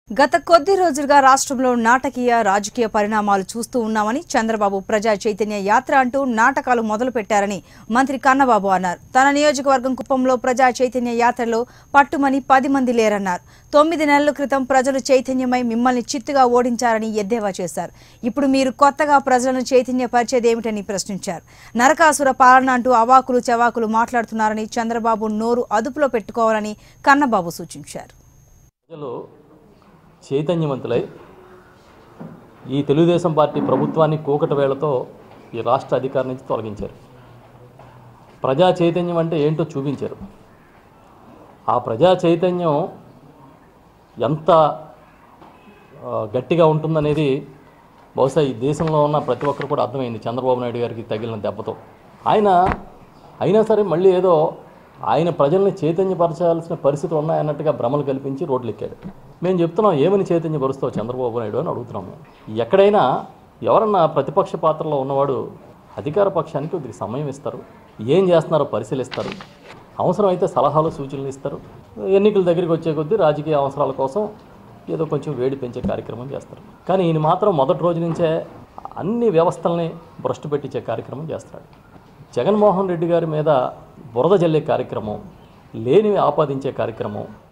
గత కొద్ది రోజులుగా రాష్ట్రంలో నాటకీయ రాజకీయ పరిణామాలు చూస్తూ ఉన్నామని చంద్రబాబు ప్రజా చైతన్య యాత్ర అంటూ నాటకాలు మొదలు పెట్టారని మంత్రి కన్నబాబు అన్నారు తన నియోజకవర్గం కుప్పంలో ప్రజా చైతన్య యాత్రలో పట్టుమని పది మంది లేరన్నారు తొమ్మిది నెలల క్రితం ప్రజలు చైతన్యమై మిమ్మల్ని చిత్తుగా ఓడించారని ఎద్దేవా చేశారు ఇప్పుడు మీరు కొత్తగా ప్రజలను చైతన్యపరిచేదేమిటని ప్రశ్నించారు నరకాసుర పాలన అంటూ అవాకులు చవాకులు మాట్లాడుతున్నారని చంద్రబాబు నోరు అదుపులో పెట్టుకోవాలని కన్నబాబు సూచించారు ప్రజలు చైతన్యవంతులై ఈ తెలుగుదేశం పార్టీ ప్రభుత్వాన్ని కూకట వేళతో ఈ రాష్ట్ర అధికారం నుంచి తొలగించారు ప్రజా చైతన్యం అంటే ఏంటో చూపించారు ఆ ప్రజా చైతన్యం ఎంత ఆ, గట్టిగా ఉంటుందనేది బహుశా ఈ దేశంలో ఉన్న ప్రతి ఒక్కరు కూడా అర్థమైంది చంద్రబాబు నాయుడు గారికి తగిలిన దెబ్బతో ఆయన అయినా సరే మళ్ళీ ఏదో ఆయన ప్రజల్ని చైతన్యపరచాల్సిన పరిస్థితులు ఉన్నాయన్నట్టుగా భ్రమలు కల్పించి రోడ్లు ఎక్కాడు మేము చెప్తున్నాం ఏమని చైతన్యపరుస్తావు చంద్రబాబు నాయుడు అని అడుగుతున్నాం మేము ఎక్కడైనా ఎవరన్నా ప్రతిపక్ష పాత్రలో ఉన్నవాడు అధికార పక్షానికి కొద్దిగా సమయం ఇస్తారు ఏం చేస్తున్నారో పరిశీలిస్తారు అవసరమైతే సలహాలు సూచనలు ఇస్తారు ఎన్నికల దగ్గరికి వచ్చే కొద్దీ రాజకీయ అవసరాల కోసం ఏదో కొంచెం వేడి పెంచే కార్యక్రమం చేస్తారు కానీ ఈయన మాత్రం మొదటి రోజు నుంచే అన్ని వ్యవస్థల్ని భ్రష్టు పెట్టించే కార్యక్రమం చేస్తాడు జగన్మోహన్ రెడ్డి గారి మీద బురద జల్లే కార్యక్రమం లేనివి ఆపాదించే కార్యక్రమం